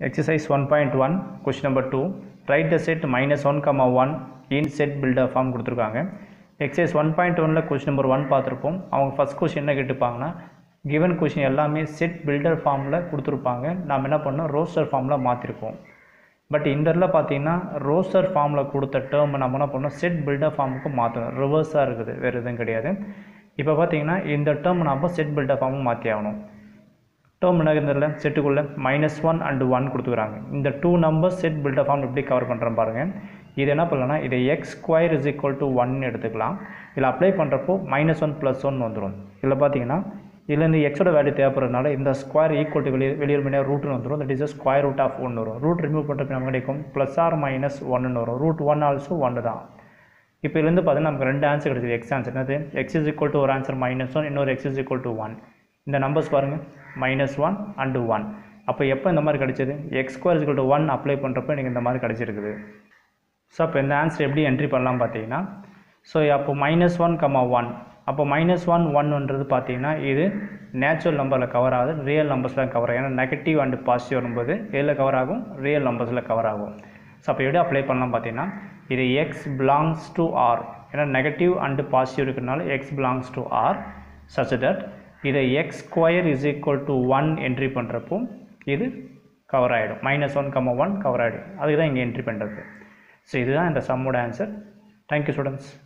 Exercise 1.1 question number 2 write the set minus 1 comma 1 in set builder form கொடுத்துருக்காங்க exercise one point ஒனில் question number one பார்த்துருப்போம் அவங்க first question என்ன கேட்டுப்பாங்கன்னா given question எல்லாமே set builder ஃபார்மில் கொடுத்துருப்பாங்க நாம் என்ன பண்ணோம் ரோஸ்டர் ஃபார்மில் மாற்றிருப்போம் பட் இந்த இடத்துல பார்த்தீங்கன்னா ரோஸ்டர் ஃபார்மில் கொடுத்த டேர்ம் நம்ம என்ன பண்ணோம் செட் பில்டர் ஃபார்முக்கு மாற்றணும் ரிவர்ஸாக இருக்குது வேறு எதுவும் கிடையாது இப்போ பார்த்தீங்கன்னா இந்த டேர்ம் நம்ம செட் பில்டர் ஃபார்முக்கு மாற்றி ஆகணும் டேர்ம் என்ன இருந்ததில்ல செட்டுக்குள்ளே மைனஸ் ஒன் அண்டு ஒன் கொடுத்துக்கிறாங்க இந்த two numbers set builder form எப்படி கவர் பண்ணுறேன் பாருங்கள் இது என்ன பண்ணலாம்னா இதை x square is equal to one எடுத்துக்கலாம் இதில் அப்ளை பண்ணுறப்போ மைனஸ் ஒன் ப்ளஸ் ஒன் வந்துடும் இதில் பார்த்தீங்கன்னா இதுலேருந்து எக்ஸோட வேல்யூ தேவைப்படுறதுனால இந்த ஸ்கொயர் ஈக்குவல் டு வெளியே வெளியே மணியாக ரூட்னு வந்துடும் that is square root of ஒன்று வரும் ரூட் ரிமூவ் பண்ணுறப்ப நமக்கு கிடைக்கும் ப்ளஸ் ஆர் மைனஸ் ஒன்னு வரும் ரூட் ஒன் ஆல்சோ ஒன்று தான் இப்போ இதுலேருந்து பார்த்தீங்கன்னா நமக்கு ரெண்டு ஆன்சர் கிடைச்சிது எக்ஸ் ஆன்சர் என்னது எக்ஸ் இஸ் ஈக்குவல் டு ஒரு ஆன்சர் மைனஸ் ஒன் இன்னொரு x is equal to one இந்த நம்பர்ஸ் பாருங்கள் மைனஸ் ஒன் அண்டு ஒன் அப்போ எப்போ இந்த மாதிரி கிடைச்சது x square is to one apply பண்ணுறப்ப எனக்கு இந்த மாதிரி கிடைச்சிருக்குது ஸோ அப்போ இந்த ஆன்சர் எப்படி என்ட்ரி பண்ணலாம் பார்த்தீங்கன்னா ஸோ அப்போ மைனஸ் ஒன் கமா ஒன் அப்போ மைனஸ் ஒன் ஒன்ன்றது பார்த்தீங்கன்னா இது நேச்சுரல் நம்பரில் கவர் ஆகுது ரியல் நம்பர்ஸில் கவர் ஆகும் ஏன்னா நெகட்டிவ் அண்ட் பாசிட்டிவ் வரும்போது எதில் கவர் ஆகும் ரியல் நம்பர்ஸில் கவர் ஆகும் ஸோ அப்போ எப்படி அப்ளை பண்ணலாம் பார்த்தீங்கன்னா இது எக்ஸ் பிலாங்ஸ் டு ஆர் ஏன்னா நெகட்டிவ் அண்டு பாசிட்டிவ் இருக்கிறதுனால x belongs to R such that இதை x square is equal to one entry பண்ணுறப்போ இது கவர் ஆகிடும் minus one comma one cover ஆகிடும் அதுக்கு தான் இங்கே என்ட்ரி பண்ணுறது ஸோ இதுதான் இந்த சம்மோட ஆன்சர் தேங்க்யூ ஸ்டூடெண்ட்ஸ்